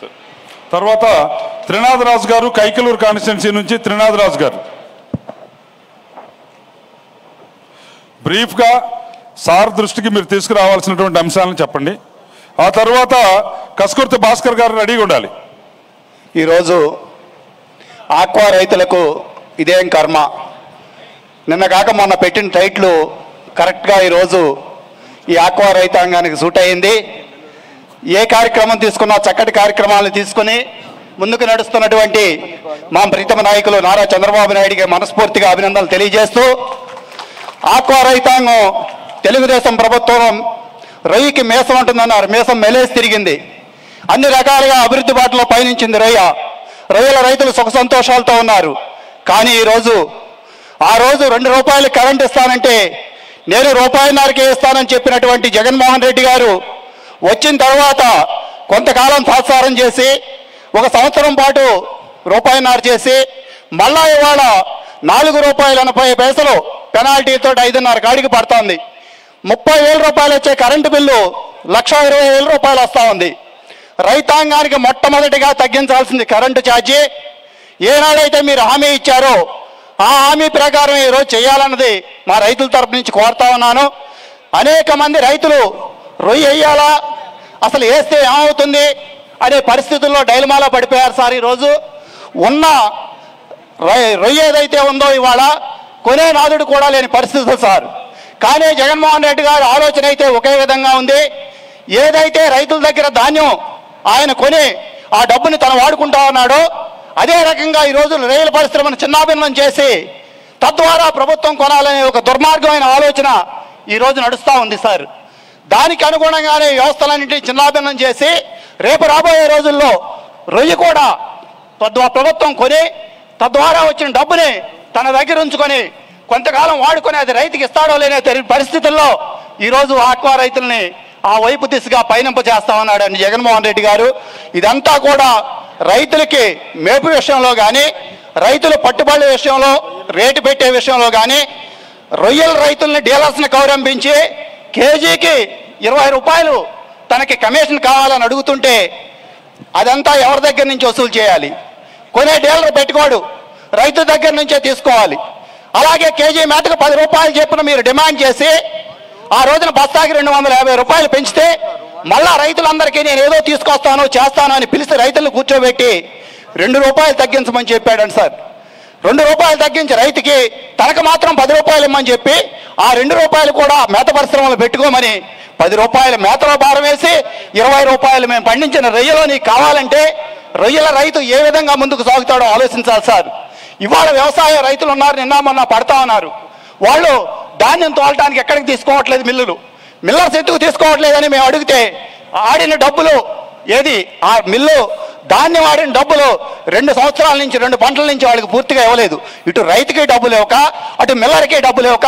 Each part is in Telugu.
తర్వాత త్రినాథరాజు గారు కైకలూరు కాన్స్టిట్యున్సీ నుంచి త్రినాథరాజు గారు బ్రీఫ్గా సార్ దృష్టికి మీరు తీసుకురావాల్సినటువంటి అంశాలను చెప్పండి ఆ తర్వాత కస్కుర్తి భాస్కర్ గారు రెడీగా ఉండాలి ఈరోజు ఆక్వా రైతులకు ఇదేం కర్మ నిన్న కాక మొన్న పెట్టిన టైట్లు కరెక్ట్గా ఈరోజు ఈ ఆక్వా రైతాంగానికి సూట్ అయింది ఏ కార్యక్రమం తీసుకున్నా చక్కటి కార్యక్రమాలను తీసుకుని ముందుకు నడుస్తున్నటువంటి మా ప్రీతమ నాయకులు నారా చంద్రబాబు నాయుడికి మనస్ఫూర్తిగా అభినందనలు తెలియజేస్తూ ఆక్వా రైతాంగం తెలుగుదేశం ప్రభుత్వం రొయ్యకి మేసం ఉంటుందన్నారు మేసం మెలేసి తిరిగింది అన్ని రకాలుగా అభివృద్ధి బాటలో పయనించింది రొయ్య రొయ్యల రైతులు సుఖ సంతోషాలతో ఉన్నారు కానీ ఈరోజు ఆ రోజు రెండు రూపాయలు కరెంట్ ఇస్తానంటే నేను రూపాయిన్నరకే ఇస్తానని చెప్పినటువంటి జగన్మోహన్ రెడ్డి గారు వచ్చిన తర్వాత కొంతకాలం తాత్సారం చేసి ఒక సంవత్సరం పాటు రూపాయిన్నర చేసి మళ్ళా ఇవాళ నాలుగు రూపాయల ఎనభై పైసలు పెనాల్టీతో ఐదున్నర కాడికి పడుతోంది ముప్పై వేల రూపాయలు వచ్చే కరెంటు బిల్లు లక్ష ఇరవై వేల రూపాయలు వస్తూ ఉంది రైతాంగానికి మొట్టమొదటిగా తగ్గించాల్సింది కరెంటు ఛార్జీ ఏనాడైతే మీరు హామీ ఇచ్చారో ఆ హామీ ప్రకారం ఈరోజు చేయాలన్నది మా రైతుల తరపు నుంచి కోరుతా ఉన్నాను అనేక మంది రైతులు రొయ్యి వేయాలా అసలు వేస్తే ఏమవుతుంది అనే పరిస్థితుల్లో డైలమాలో పడిపోయారు సార్ ఈరోజు ఉన్న రొయ్య రొయ్య ఏదైతే ఉందో ఇవాళ కొనే నాదుడు కూడా లేని పరిస్థితులు సార్ కానీ జగన్మోహన్ రెడ్డి గారి ఆలోచన అయితే ఒకే విధంగా ఉంది ఏదైతే రైతుల దగ్గర ధాన్యం ఆయన కొని ఆ డబ్బుని తను వాడుకుంటా ఉన్నాడో అదే రకంగా ఈ రోజు రైలు పరిశ్రమను చిన్నాభిన్నం చేసి తద్వారా ప్రభుత్వం కొనాలనే ఒక దుర్మార్గమైన ఆలోచన ఈ రోజు నడుస్తూ ఉంది సార్ దానికి అనుగుణంగానే ఈ వ్యవస్థలన్నింటినీ చిన్నాభిన్నం చేసి రేపు రాబోయే రోజుల్లో రొయ్యి కూడా తద్వా ప్రభుత్వం కొని తద్వారా వచ్చిన డబ్బుని తన దగ్గర ఉంచుకొని కొంతకాలం వాడుకొని అది రైతుకి ఇస్తాడో లేదో తెలియని పరిస్థితుల్లో ఈరోజు ఆక్వా రైతుల్ని ఆ వైపు దిశగా పయనింప చేస్తా ఉన్నాడండి జగన్మోహన్ రెడ్డి గారు ఇదంతా కూడా రైతులకి మేపు విషయంలో కానీ రైతులు పట్టుబడి విషయంలో రేటు పెట్టే విషయంలో కానీ రొయ్యల రైతుల్ని డీలర్స్ని కౌరంపించి కేజీకి ఇరవై రూపాయలు తనకి కమిషన్ కావాలని అడుగుతుంటే అదంతా ఎవరి దగ్గర నుంచి వసూలు చేయాలి కొనే డీలర్ పెట్టుకోడు రైతు దగ్గర నుంచే తీసుకోవాలి అలాగే కేజీ మేతకు పది రూపాయలు చెప్పిన మీరు డిమాండ్ చేసి ఆ రోజున బస్తాకి రెండు వందల యాభై రూపాయలు పెంచితే మళ్ళా రైతులందరికీ నేను ఏదో తీసుకొస్తాను చేస్తాను అని పిలిచి రైతులను కూర్చోబెట్టి రెండు రూపాయలు తగ్గించమని చెప్పాడండి సార్ రెండు రూపాయలు తగ్గించి రైతుకి తనకు మాత్రం పది రూపాయలు ఇమ్మని చెప్పి ఆ రెండు రూపాయలు కూడా మేత పరిశ్రమలు పెట్టుకోమని పది రూపాయలు మేతలో భారం వేసి ఇరవై రూపాయలు మేము పండించిన రొయ్యలో నీకు కావాలంటే రొయ్యల రైతు ఏ విధంగా ముందుకు సాగుతాడో ఆలోచించాలి సార్ ఇవాళ వ్యవసాయ రైతులు ఉన్నారు నిన్న మొన్న పడతా ఉన్నారు వాళ్ళు ధాన్యం తోలటానికి ఎక్కడికి తీసుకోవట్లేదు మిల్లులు మిల్లర్స్ ఎందుకు తీసుకోవట్లేదని మేము అడిగితే ఆడిన డబ్బులు ఏది ఆ మిల్లు ధాన్యం ఆడిన డబ్బులు రెండు సంవత్సరాల నుంచి రెండు పంటల నుంచి వాళ్ళకి పూర్తిగా ఇవ్వలేదు ఇటు రైతుకి డబ్బులు ఇవ్వక అటు మిల్లర్కి డబ్బులు ఇవ్వక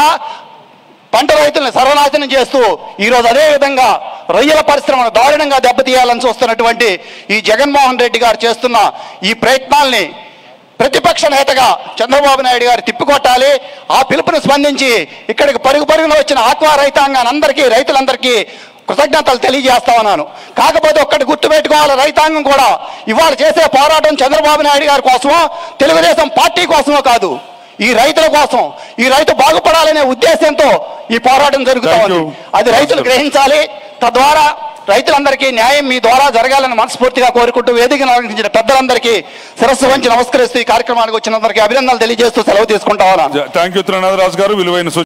పంట రైతులను సర్వనాశనం చేస్తూ ఈరోజు అదే విధంగా రొయ్యల పరిశ్రమను దారుణంగా దెబ్బతీయాలని చూస్తున్నటువంటి ఈ జగన్మోహన్ రెడ్డి గారు చేస్తున్న ఈ ప్రయత్నాల్ని ప్రతిపక్ష నేతగా చంద్రబాబు నాయుడు గారు తిప్పికొట్టాలి ఆ పిలుపుని స్పందించి ఇక్కడికి పరుగు పరుగున వచ్చిన ఆక్వా రైతాంగాన్ని అందరికీ రైతులందరికీ కృతజ్ఞతలు తెలియజేస్తా ఉన్నాను కాకపోతే ఒక్కటి గుర్తుపెట్టుకోవాలి రైతాంగం కూడా ఇవాళ చేసే పోరాటం చంద్రబాబు నాయుడు గారి కోసమో తెలుగుదేశం పార్టీ కోసమో కాదు ఈ రైతుల కోసం ఈ రైతు బాగుపడాలనే ఉద్దేశంతో ఈ పోరాటం జరుగుతూ Thank ఉంది you. అది రైతులు గ్రహించాలి తద్వారా రైతులందరికీ న్యాయం మీ ద్వారా జరగాలని మనస్ఫూర్తిగా కోరుకుంటూ వేదికను అలంకరించిన పెద్దలందరికీ శిరస్సు వంచి నమస్కరిస్తూ ఈ కార్యక్రమానికి వచ్చినందరికీ అభినందనలు తెలియజేస్తూ సెలవు తీసుకుంటా ఉన్నాను థ్యాంక్ యూ త్రినాథరాజు గారు విలువైన సూచన